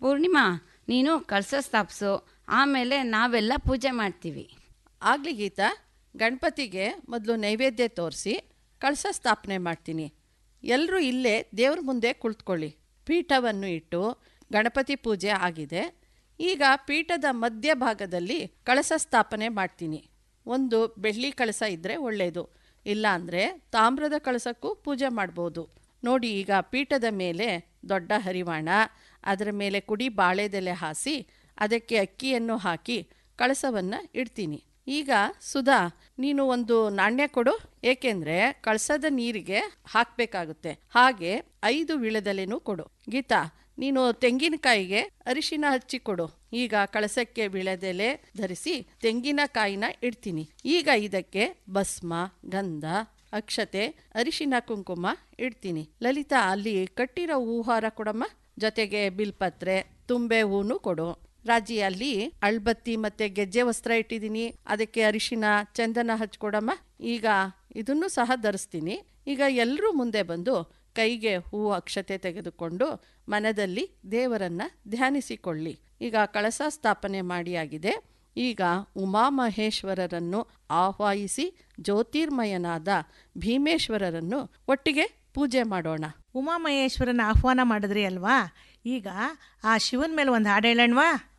ಪೂರ್ಣಿಮಾ ನೀನು ಕಳಸ ಸ್ಥಾಪಿಸು ಆಮೇಲೆ ನಾವೆಲ್ಲ ಪೂಜೆ ಮಾಡ್ತೀವಿ ಆಗಲಿ ಗೀತಾ ಗಣಪತಿಗೆ ಮೊದಲು ನೈವೇದ್ಯ ತೋರಿಸಿ ಕಳಸ ಸ್ಥಾಪನೆ ಮಾಡ್ತೀನಿ ಎಲ್ಲರೂ ಇಲ್ಲೇ ದೇವ್ರ ಮುಂದೆ ಕುಳಿತುಕೊಳ್ಳಿ ಪೀಠವನ್ನು ಇಟ್ಟು ಗಣಪತಿ ಪೂಜೆ ಆಗಿದೆ ಈಗ ಪೀಠದ ಮಧ್ಯಭಾಗದಲ್ಲಿ ಕಳಸ ಸ್ಥಾಪನೆ ಮಾಡ್ತೀನಿ ಒಂದು ಬೆಳ್ಳಿ ಕಳಸ ಇದ್ದರೆ ಒಳ್ಳೆಯದು ಇಲ್ಲಾಂದರೆ ತಾಮ್ರದ ಕಳಸಕ್ಕೂ ಪೂಜೆ ಮಾಡ್ಬೋದು ನೋಡಿ ಈಗ ಪೀಠದ ಮೇಲೆ ದೊಡ್ಡ ಹರಿವಾಣ ಅದರ ಮೇಲೆ ಕುಡಿ ಬಾಳೆದೆಲೆ ಹಾಸಿ ಅದಕ್ಕೆ ಅಕ್ಕಿಯನ್ನು ಹಾಕಿ ಕಳಸವನ್ನು ಇಡ್ತೀನಿ ಈಗ ಸುಧಾ ನೀನು ಒಂದು ನಾಣ್ಯ ಕೊಡು ಏಕೆಂದರೆ ಕಳಸದ ನೀರಿಗೆ ಹಾಕಬೇಕಾಗುತ್ತೆ ಹಾಗೆ ಐದು ವಿಳೆದೆಲೆನೂ ಕೊಡು ಗೀತಾ ನೀನು ತೆಂಗಿನಕಾಯಿಗೆ ಅರಿಶಿನ ಹಚ್ಚಿ ಕೊಡು ಈಗ ಕಳಸಕ್ಕೆ ವಿಳೆದೆಲೆ ಧರಿಸಿ ತೆಂಗಿನಕಾಯಿನ ಇಡ್ತೀನಿ ಈಗ ಇದಕ್ಕೆ ಭಸ್ಮ ಗಂಧ ಅಕ್ಷತೆ ಅರಿಶಿನ ಕುಂಕುಮ ಇಡ್ತೀನಿ ಲಲಿತಾ ಅಲ್ಲಿ ಕಟ್ಟಿರೋ ಹೂಹಾರ ಕೊಡಮ್ಮ ಜೊತೆಗೆ ಬಿಲ್ಪತ್ರೆ ತುಂಬೆ ಹೂನು ಕೊಡು ರಾಜಿ ಅಲ್ಲಿ ಅಳ್ಬತ್ತಿ ಮತ್ತೆ ಗೆಜ್ಜೆ ವಸ್ತ್ರ ಇಟ್ಟಿದ್ದೀನಿ ಅದಕ್ಕೆ ಅರಿಶಿನ ಚಂದನ ಹಚ್ಕೊಡಮ್ಮ ಈಗ ಇದನ್ನು ಸಹ ಧರಿಸ್ತೀನಿ ಈಗ ಎಲ್ಲರೂ ಮುಂದೆ ಬಂದು ಕೈಗೆ ಹೂ ಅಕ್ಷತೆ ತೆಗೆದುಕೊಂಡು ಮನದಲ್ಲಿ ದೇವರನ್ನ ಧ್ಯಾನಿಸಿಕೊಳ್ಳಿ ಈಗ ಕಳಸ ಸ್ಥಾಪನೆ ಮಾಡಿಯಾಗಿದೆ ಈಗ ಉಮಾಮಹೇಶ್ವರರನ್ನು ಆಹ್ವಾಯಿಸಿ ಜ್ಯೋತಿರ್ಮಯನಾದ ಭೀಮೇಶ್ವರರನ್ನು ಒಟ್ಟಿಗೆ ಪೂಜೆ ಮಾಡೋಣ ಉಮಾಮಹೇಶ್ವರನ ಆಹ್ವಾನ ಮಾಡಿದ್ರಿ ಅಲ್ವಾ ಈಗ ಆ ಶಿವನ ಮೇಲೆ ಒಂದು ಹಾಡು ಹೇಳೋಣವಾ